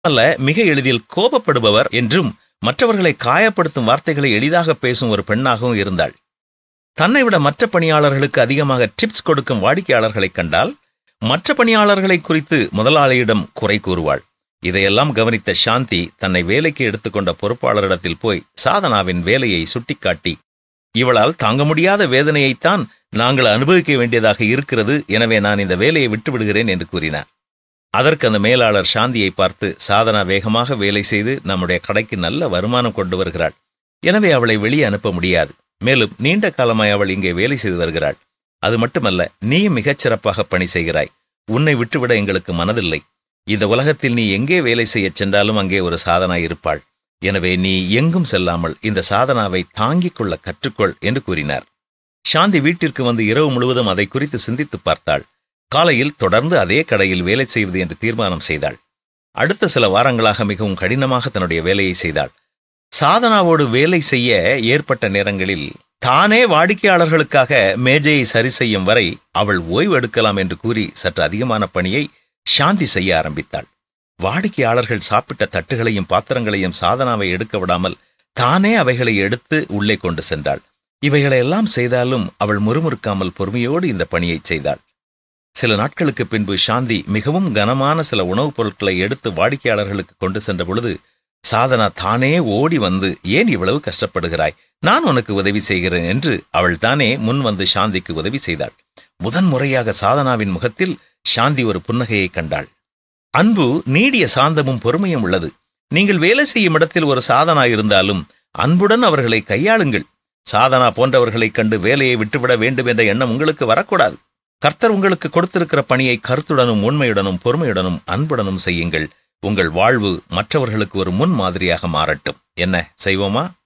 அல்ல மிக எளிதில் கோபப்படுபவர் என்றும் மற்றவர்களை காயப்படுத்தும் வார்த்தைகளை எளிதாக பேசும் ஒரு பெண்ணாகவும் இருந்தாள் தன்னை விட மற்ற பணியாளர்களுக்கு அதிகமாக டிப்ஸ் கொடுக்கும் வாடிக்கையாளர்களைக் கண்டால் மற்ற பணியாளர்களை குறித்து முதலாளியிடம் குறை கூறுவாள் இதையெல்லாம் கவனித்த சாந்தி தன்னை வேலைக்கு எடுத்துக்கொண்ட பொறுப்பாளரிடத்தில் போய் சாதனாவின் வேலையை சுட்டிக்காட்டி இவளால் தாங்க முடியாத வேதனையைத்தான் நாங்கள் அனுபவிக்க வேண்டியதாக இருக்கிறது எனவே நான் இந்த வேலையை விட்டு விடுகிறேன் என்று கூறினார் அதற்கு அந்த மேலாளர் சாந்தியை பார்த்து சாதனா வேகமாக வேலை செய்து நம்முடைய கடைக்கு நல்ல வருமானம் கொண்டு வருகிறாள் எனவே அவளை வெளியே அனுப்ப முடியாது மேலும் நீண்ட காலமாய் அவள் இங்கே வேலை செய்து வருகிறாள் அது மட்டுமல்ல நீயும் மிகச் சிறப்பாக பணி செய்கிறாய் உன்னை விட்டுவிட எங்களுக்கு மனதில்லை இந்த உலகத்தில் நீ எங்கே வேலை செய்யச் சென்றாலும் அங்கே ஒரு சாதனா இருப்பாள் எனவே நீ எங்கும் செல்லாமல் இந்த சாதனாவை தாங்கிக் கொள்ள கற்றுக்கொள் என்று கூறினார் சாந்தி வீட்டிற்கு வந்து இரவு முழுவதும் அதை குறித்து சிந்தித்து பார்த்தாள் காலையில் தொடர்ந்து அதே கடையில் வேலை செய்வது என்று தீர்மானம் செய்தாள் அடுத்த சில வாரங்களாக மிகவும் கடினமாக தன்னுடைய வேலையை செய்தாள் சாதனாவோடு வேலை செய்ய ஏற்பட்ட நேரங்களில் தானே வாடிக்கையாளர்களுக்காக மேஜையை சரி செய்யும் வரை அவள் ஓய்வு எடுக்கலாம் என்று கூறி சற்று அதிகமான பணியை சாந்தி செய்ய ஆரம்பித்தாள் வாடிக்கையாளர்கள் சாப்பிட்ட தட்டுகளையும் பாத்திரங்களையும் சாதனாவை எடுக்க விடாமல் தானே அவைகளை எடுத்து உள்ளே கொண்டு சென்றாள் இவைகளையெல்லாம் செய்தாலும் அவள் முறுமுறுக்காமல் பொறுமையோடு இந்த பணியை செய்தாள் சில நாட்களுக்கு பின்பு சாந்தி மிகவும் கனமான சில உணவுப் பொருட்களை எடுத்து வாடிக்கையாளர்களுக்கு கொண்டு சென்ற பொழுது சாதனா தானே ஓடி வந்து ஏன் இவ்வளவு கஷ்டப்படுகிறாய் நான் உனக்கு உதவி செய்கிறேன் என்று அவள் தானே முன் வந்து சாந்திக்கு உதவி செய்தாள் முதன் முறையாக சாதனாவின் முகத்தில் சாந்தி ஒரு புன்னகையை கண்டாள் அன்பு நீடிய சாந்தமும் பொறுமையும் உள்ளது நீங்கள் வேலை செய்யும் இடத்தில் ஒரு சாதனா இருந்தாலும் அன்புடன் அவர்களை கையாளுங்கள் சாதனா போன்றவர்களைக் கண்டு வேலையை விட்டுவிட வேண்டும் என்ற எண்ணம் உங்களுக்கு வரக்கூடாது கர்த்தர் உங்களுக்கு கொடுத்திருக்கிற பணியை கருத்துடனும் உண்மையுடனும் பொறுமையுடனும் அன்புடனும் செய்யுங்கள் உங்கள் வாழ்வு மற்றவர்களுக்கு ஒரு முன் மாதிரியாக மாறட்டும் என்ன செய்வோமா